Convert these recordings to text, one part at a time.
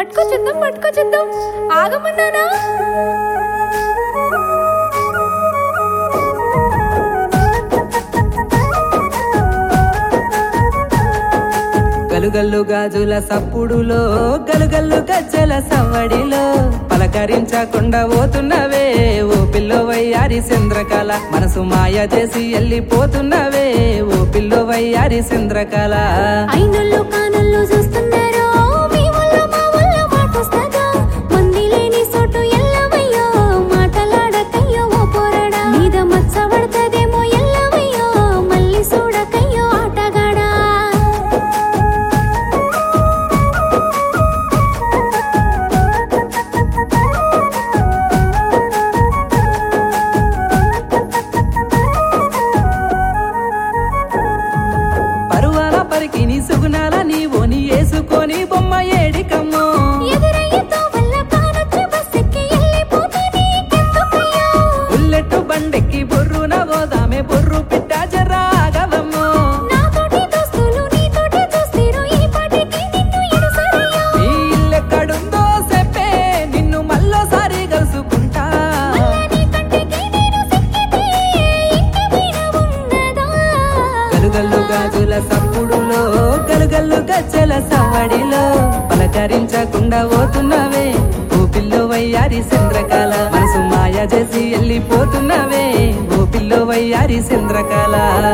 పట్టుకొచ్చేద్దాం పట్టుకొచ్చేద్దాం ఆగమన్నానా గలుగల్లు గాజుల సప్పుడులో గలుగల్లు గజ్జల సవ్వడిలో పలకరించకుండా పోతున్నవే ఓ pillow వయ్యారి చంద్రకళ మనసు మాయ చేసి వెళ్ళిపోతున్నవే ఓ పిల్లో వయ్యారి చంద్రకళ అయినోళ్ళు కానోళ్ళు చూస్తున్నారో మీ వల్ల మా వల్ల మాటొస్తదా మంది లేని చోటు ఎల్లవయ్యో మాటలాడకయ్యో ఓ పోరడా మీద మచ్చ పడతదేమో ఎల్లవయ్యో మళ్ళీ చూడకయ్యో ఆటగాడా పరువాల పరికిని సుగుణాల నీవోని వేసుకొని బొమ్మ ఏడికమ్మో ఎదురయ్యతో వల్ల కానొచ్చి బస్సెక్కి వెళ్ళిపోతే నీకెందుకయ్యో బుల్లెట్టు బండెక్కి బొర్రున పోదామే బొర్రు పిట్ట జరాగవమ్మో నాతోటి దోస్తులు నీతోటి దోస్తీరు ఈ పాటికి నిన్ను ఎడుసరయ్యో ఈ ఇల్లెక్కడుందో చెప్పే నిన్ను మళ్ళోసారి కలుసుకుంటా మళ్ళా నీ కంటికి నేను సిక్కితే ఇంటి మీద ఉన్నదా గలుగల్లు గాజుల సప్పుడులో గలుగల్లు గజ్జల సవడిలో పలకరించకుండా పోతున్నవే ఓ పిల్లో వయ్యారి చంద్రకళ మనసు మాయ చేసి వెళ్ళిపోతున్నవే ఓ పిల్లో వయ్యారి చంద్రకళ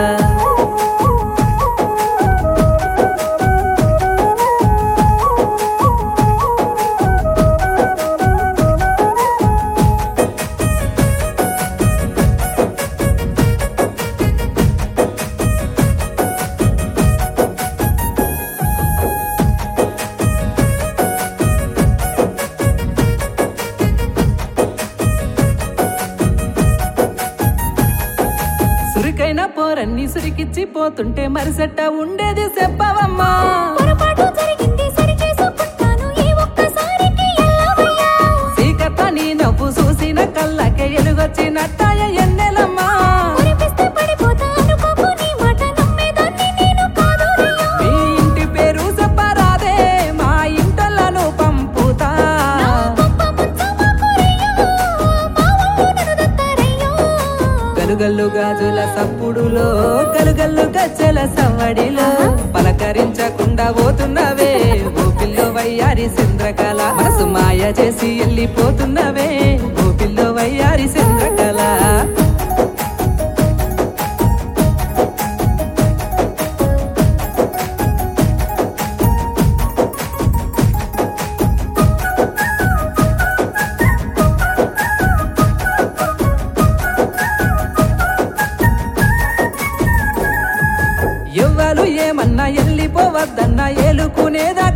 సురికైన పోరన్ని సురికిచ్చి పోతుంటే మరిసెట్ట ఉండేది చెప్పవమ్మా పొరపాటు జరిగింది సరి చేసుకుంటాను ఈ ఒక్కసారికి ఎల్లవయ్యా సీకత నీ నవ్వు చూసిన కళ్ళకే ఎలుగొచ్చినట్టాయ ఎన్నెలమ్మా ఉరిపిస్తే పడిపోతా అనుకోకు నీ మాట నమ్మేదాన్ని నేను కాదోరయ్యా మీ ఇంటి పేరు చెప్పరాదే మా ఇంటలను పంపుతా నా గొప్ప ముచ్చమాకురయ్యో మా వాళ్ళు నన్ను దత్తారయ్యో గలుగల్లు గాజుల సప్పుడులో గలుగల్లు గజ్జల సవ్వడిలో పలకరించకుండా పోతున్నవే ఓ పిల్లో వయ్యారి చంద్రకళ మనసు మాయ చేసి వెళ్ళిపోతున్నవే ఓ పిల్లో వయ్యారి చంద్రకళ ఎవ్వరు ఏమన్నా వెళ్ళిపోవద్దన్నా ఏలుకునేదాకా